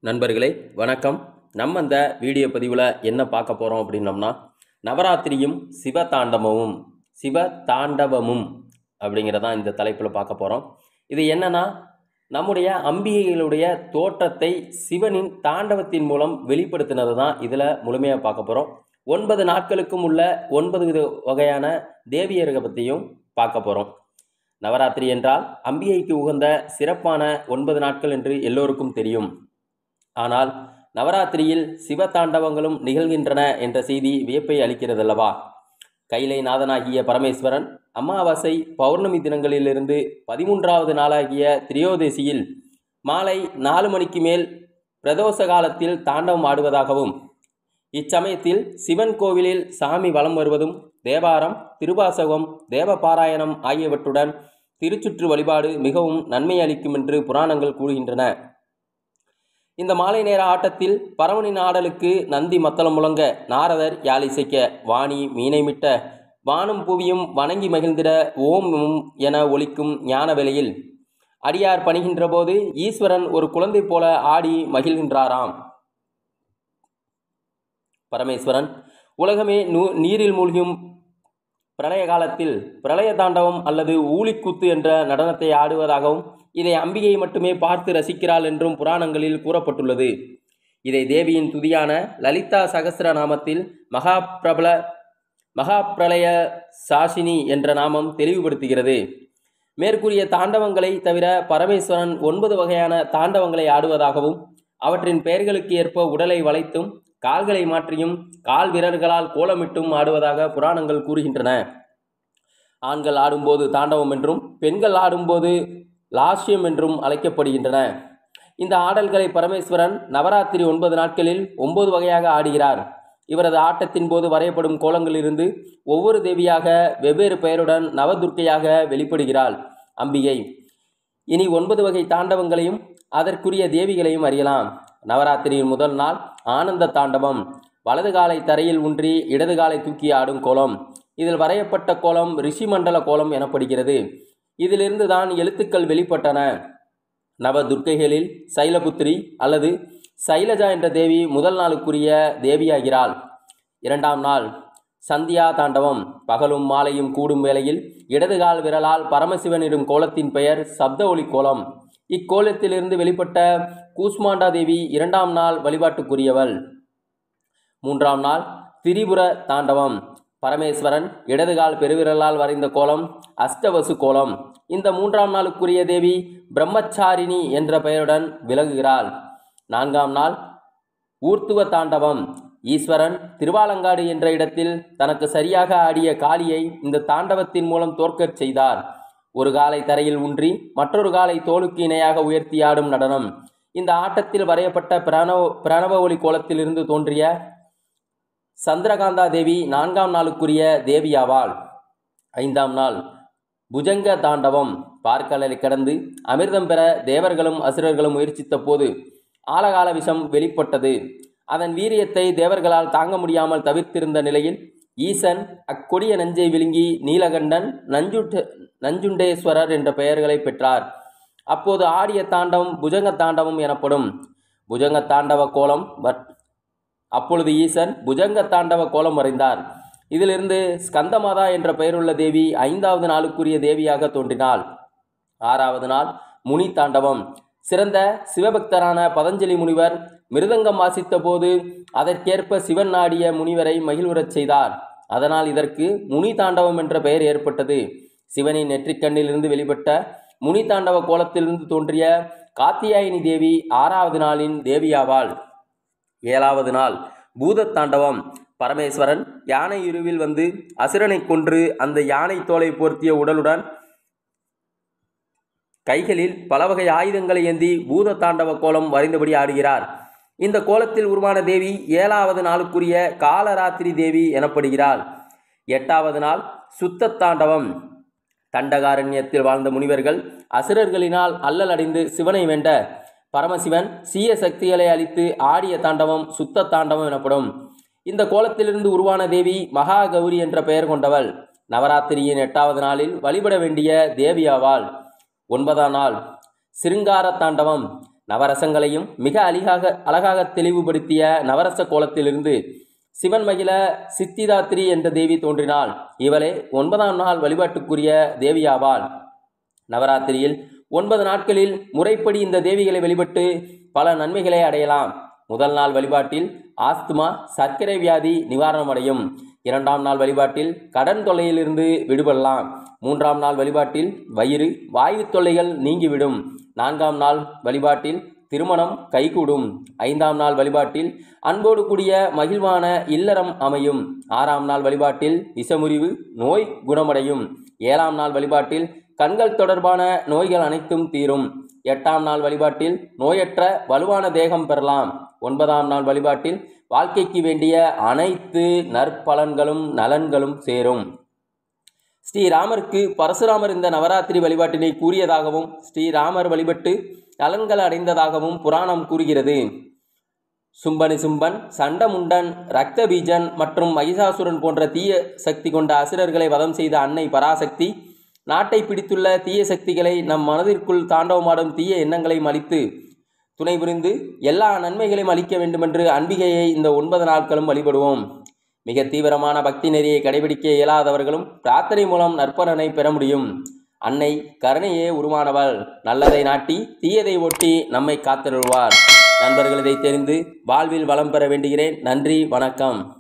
நண்பர்களே வணக்கம் நம்ம இந்த வீடியோ பதிவில் என்ன பார்க்க போகிறோம் அப்படின்னம்னா நவராத்திரியும் சிவ தாண்டவமும் சிவ தாண்டவமும் அப்படிங்கிறதான் இந்த தலைப்பில் பார்க்க போகிறோம் இது என்னன்னா நம்முடைய அம்பிகைகளுடைய தோற்றத்தை சிவனின் தாண்டவத்தின் மூலம் வெளிப்படுத்தினது தான் இதில் முழுமையாக பார்க்க போகிறோம் ஒன்பது நாட்களுக்கும் உள்ள ஒன்பது வித வகையான தேவியர்களை பற்றியும் பார்க்க போகிறோம் நவராத்திரி என்றால் அம்பிகைக்கு உகந்த சிறப்பான ஒன்பது நாட்கள் என்று எல்லோருக்கும் தெரியும் ஆனால் நவராத்திரியில் சிவதாண்டவங்களும் நிகழ்கின்றன என்ற செய்தி வியப்பை அளிக்கிறதல்லவா கைலை நாதனாகிய பரமேஸ்வரன் அமாவாசை பௌர்ணமி தினங்களிலிருந்து பதிமூன்றாவது நாளாகிய திரியோதசியில் மாலை நாலு மணிக்கு மேல் பிரதோஷ காலத்தில் தாண்டவம் ஆடுவதாகவும் இச்சமயத்தில் சிவன் கோவிலில் சாமி வலம் வருவதும் தேவாரம் திருவாசகம் தேவபாராயணம் ஆகியவற்றுடன் திருச்சுற்று வழிபாடு மிகவும் நன்மை அளிக்கும் என்று புராணங்கள் கூறுகின்றன இந்த மாலை நேர ஆட்டத்தில் பரவனின் ஆடலுக்கு நந்தி மத்தளம் முழங்க நாரதர் யாழிசைக்க வாணி மீனைமிட்ட வானும் புவியும் வணங்கி மகிழ்ந்திட ஓம் உம் என ஒலிக்கும் ஞான வேளையில் அடியார் பணிகின்ற போது ஈஸ்வரன் ஒரு குழந்தை போல ஆடி மகிழ்கின்றாராம் பரமேஸ்வரன் உலகமே நூ நீரில் மூழ்கும் பிரளய காலத்தில் பிரளய தாண்டவம் அல்லது ஊழிக்கூத்து என்ற நடனத்தை ஆடுவதாகவும் இதை அம்பிகை மட்டுமே பார்த்து ரசிக்கிறாள் என்றும் புராணங்களில் கூறப்பட்டுள்ளது இதை தேவியின் துதியான லலிதா சகஸ்ர நாமத்தில் மகா பிரபல மகா பிரளய சாசினி என்ற நாமம் தெளிவுபடுத்துகிறது மேற்கூறிய தாண்டவங்களை தவிர பரமேஸ்வரன் ஒன்பது வகையான தாண்டவங்களை ஆடுவதாகவும் அவற்றின் பெயர்களுக்கு ஏற்ப உடலை வளைத்தும் கால்களை மாற்றியும் கால் விரல்களால் கோலமிட்டும் ஆடுவதாக புராணங்கள் கூறுகின்றன ஆண்கள் ஆடும்போது தாண்டவம் என்றும் பெண்கள் ஆடும்போது லாஸ்யம் என்றும் அழைக்கப்படுகின்றன இந்த ஆடல்களை பரமேஸ்வரன் நவராத்திரி ஒன்பது நாட்களில் ஒன்பது வகையாக ஆடுகிறார் இவரது ஆட்டத்தின் போது வரையப்படும் கோலங்களிலிருந்து ஒவ்வொரு தேவியாக வெவ்வேறு பெயருடன் நவதுர்க்கையாக வெளிப்படுகிறாள் அம்பிகை இனி ஒன்பது வகை தாண்டவங்களையும் அதற்குரிய தேவிகளையும் அறியலாம் நவராத்திரியின் முதல் நாள் ஆனந்த தாண்டவம் வலது காலை தரையில் ஊன்றி இடது காலை தூக்கி ஆடும் கோலம் இதில் வரையப்பட்ட கோலம் ரிஷிமண்டல கோலம் எனப்படுகிறது இதிலிருந்து தான் எழுத்துக்கள் வெளிப்பட்டன நவ துர்க்கைகளில் சைலபுத்திரி அல்லது சைலஜா என்ற தேவி முதல் நாளுக்குரிய தேவியாகிறாள் இரண்டாம் நாள் சந்தியா தாண்டவம் பகலும் மாலையும் கூடும் வேளையில் இடது கால் விரலால் பரமசிவனிடும் கோலத்தின் பெயர் சப்த ஒளி கோலம் இக்கோலத்திலிருந்து வெளிப்பட்ட கூஸ்மாண்டா தேவி இரண்டாம் நாள் வழிபாட்டுக்குரியவள் மூன்றாம் நாள் திரிபுர தாண்டவம் பரமேஸ்வரன் இடதுகால் பெருவிரலால் வரைந்த கோலம் அஷ்டவசு கோலம் இந்த மூன்றாம் நாளுக்குரிய தேவி பிரம்மச்சாரிணி என்ற பெயருடன் விளங்குகிறாள் நான்காம் நாள் ஊர்த்துவ தாண்டவம் ஈஸ்வரன் திருவாலங்காடு என்ற இடத்தில் தனக்கு சரியாக ஆடிய காளியை இந்த தாண்டவத்தின் மூலம் தோற்கச் செய்தார் ஒரு காலை தரையில் ஊன்றி மற்றொரு காலை தோளுக்கு இணையாக உயர்த்தி ஆடும் நடனம் இந்த ஆட்டத்தில் வரையப்பட்ட பிரணவ பிரணவ ஒளி கோலத்திலிருந்து தோன்றிய சந்திரகாந்தா தேவி நான்காம் நாளுக்குரிய தேவியாவாள் ஐந்தாம் நாள் புஜங்க தாண்டவம் பார்க்கடலை கடந்து அமிர்தம் பெற தேவர்களும் அசுரர்களும் முயற்சித்த போது ஆலகால விஷம் வெளிப்பட்டது அதன் வீரியத்தை தேவர்களால் தாங்க முடியாமல் தவிர்த்திருந்த நிலையில் ஈசன் அக்கொடிய நஞ்சை விழுங்கி நீலகண்டன் நஞ்சுட்ட நஞ்சுண்டேஸ்வரர் என்ற பெயர்களை பெற்றார் அப்போது ஆடிய தாண்டவம் புஜங்க தாண்டவம் எனப்படும் புஜங்க தாண்டவ கோலம் அப்பொழுது ஈசன் புஜங்க தாண்டவ கோலம் வரைந்தார் இதிலிருந்து ஸ்கந்தமாதா என்ற பெயருள்ள தேவி ஐந்தாவது நாளுக்குரிய தேவியாக தோன்றினாள் ஆறாவது நாள் முனி தாண்டவம் சிறந்த சிவபக்தரான பதஞ்சலி முனிவர் மிருதங்கம் வாசித்த போது அதற்கேற்ப சிவன் நாடிய முனிவரை மகிழ்வுறச் செய்தார் அதனால் இதற்கு முனி தாண்டவம் என்ற பெயர் ஏற்பட்டது சிவனின் நெற்றிக்கண்ணிலிருந்து வெளிப்பட்ட முனி தாண்டவ கோலத்திலிருந்து தோன்றிய காத்தியாயினி தேவி ஆறாவது நாளின் தேவியாவாள் ஏழாவது நாள் பூத தாண்டவம் பரமேஸ்வரன் யானை இருவில் வந்து அசுரனை கொன்று அந்த யானை தோலை போர்த்திய உடலுடன் கைகளில் பல வகை ஆயுதங்களை ஏந்தி பூத தாண்டவ கோலம் வரைந்தபடி ஆடுகிறார் இந்த கோலத்தில் உருவான தேவி ஏழாவது நாளுக்குரிய காலராத்திரி தேவி எனப்படுகிறாள் எட்டாவது நாள் சுத்த தாண்டவம் தண்டகாரண்யத்தில் வாழ்ந்த முனிவர்கள் அசுரர்களினால் அல்லல் அடைந்து சிவனை வேண்ட பரமசிவன் சீய சக்திகளை அளித்து ஆடிய தாண்டவம் சுத்த தாண்டவம் எனப்படும் இந்த கோலத்திலிருந்து உருவான தேவி மகா கௌரி என்ற பெயர் கொண்டவள் நவராத்திரியின் எட்டாவது நாளில் வழிபட வேண்டிய தேவியாவாள் ஒன்பதாம் நாள் சிருங்கார தாண்டவம் நவரசங்களையும் மிக அழகாக அழகாக தெளிவுபடுத்திய நவரச கோலத்திலிருந்து சிவன் மகிழ சித்திதாத்திரி என்ற தேவி தோன்றினாள் இவளே ஒன்பதாம் நாள் வழிபாட்டுக்குரிய தேவியாவாள் நவராத்திரியில் ஒன்பது நாட்களில் முறைப்படி இந்த தேவிகளை வழிபட்டு பல நன்மைகளை அடையலாம் முதல் நாள் வழிபாட்டில் ஆஸ்துமா சர்க்கரை வியாதி நிவாரணமடையும் இரண்டாம் நாள் வழிபாட்டில் கடன் தொல்லையிலிருந்து விடுபடலாம் மூன்றாம் நாள் வழிபாட்டில் வயிறு வாயு தொல்லைகள் நீங்கிவிடும் நான்காம் நாள் வழிபாட்டில் திருமணம் கைகூடும் ஐந்தாம் நாள் வழிபாட்டில் அன்போடு கூடிய மகிழ்வான இல்லறம் அமையும் ஆறாம் நாள் வழிபாட்டில் விஷமுறிவு நோய் குணமடையும் ஏழாம் நாள் வழிபாட்டில் கண்கள் தொடர்பான நோய்கள் அனைத்தும் தீரும் எட்டாம் நாள் வழிபாட்டில் நோயற்ற வலுவான தேகம் பெறலாம் ஒன்பதாம் நாள் வழிபாட்டில் வாழ்க்கைக்கு வேண்டிய அனைத்து நற்பலன்களும் நலன்களும் சேரும் ஸ்ரீராமருக்கு பரசுராமர் இந்த நவராத்திரி வழிபாட்டினை கூறியதாகவும் ஸ்ரீராமர் வழிபட்டு நலன்கள் அடைந்ததாகவும் புராணம் கூறுகிறது சும்பனி சும்பன் சண்டமுண்டன் ரக்தபீஜன் மற்றும் மகிஷாசுரன் போன்ற தீய சக்தி கொண்ட அசுரர்களை வதம் செய்த அன்னை பராசக்தி நாட்டை பிடித்துள்ள தீய சக்திகளை நம் மனதிற்குள் தாண்டவமாடும் தீய எண்ணங்களை அளித்து துணை புரிந்து எல்லா நன்மைகளையும் அளிக்க வேண்டுமென்று அன்பிகையை இந்த ஒன்பது நாட்களும் வழிபடுவோம் மிக தீவிரமான பக்தி நெறியை கடைபிடிக்க இயலாதவர்களும் பிரார்த்தனை மூலம் நற்பலனை பெற முடியும் அன்னை கருணையே உருவானவள் நல்லதை நாட்டி தீயதை ஒட்டி நம்மை காத்திருவார் நண்பர்கள் இதை தெரிந்து வாழ்வில் வளம் பெற வேண்டுகிறேன் நன்றி வணக்கம்